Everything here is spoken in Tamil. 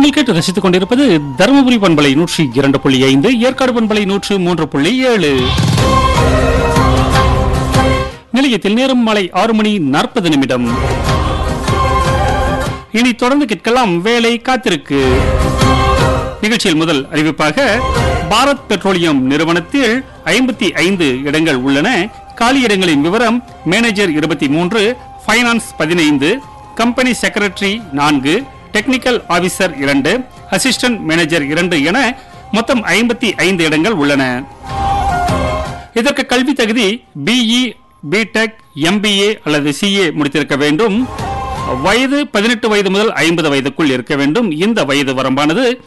நீங்கள் கேட்டு ரசித்துக் கொண்டிருப்பது தருமபுரி பண்பலை நூற்றி இரண்டு புள்ளி ஐந்து ஏற்காடு பண்பலை நூற்று மூன்று புள்ளி ஏழு நிலையத்தில் நேரம் மாலை ஆறு மணி நாற்பது நிமிடம் இனி தொடர்ந்து கேட்கலாம் வேலை காத்திருக்கு நிகழ்ச்சியில் முதல் அறிவிப்பாக பாரத் பெட்ரோலியம் நிறுவனத்தில் ஐம்பத்தி ஐந்து இடங்கள் உள்ளன காலி இடங்களின் விவரம் மேனேஜர் இருபத்தி மூன்று ஃபைனான்ஸ் பதினைந்து கம்பெனி செக்ரட்டரி நான்கு டெக்னிக்கல் ஆபீசர் இரண்டு அசிஸ்டன்ட் மேனேஜர் இரண்டு என மொத்தம் ஐம்பத்தி ஐந்து இடங்கள் உள்ளன இதற்கு கல்வி தகுதி பிஇ பிடெக் எம்பிஏ அல்லது சிஏ முடித்திருக்க வேண்டும் வயது பதினெட்டு வயது முதல் ஐம்பது வயதுக்குள் இருக்க வேண்டும் இந்த வயது வரம்பானது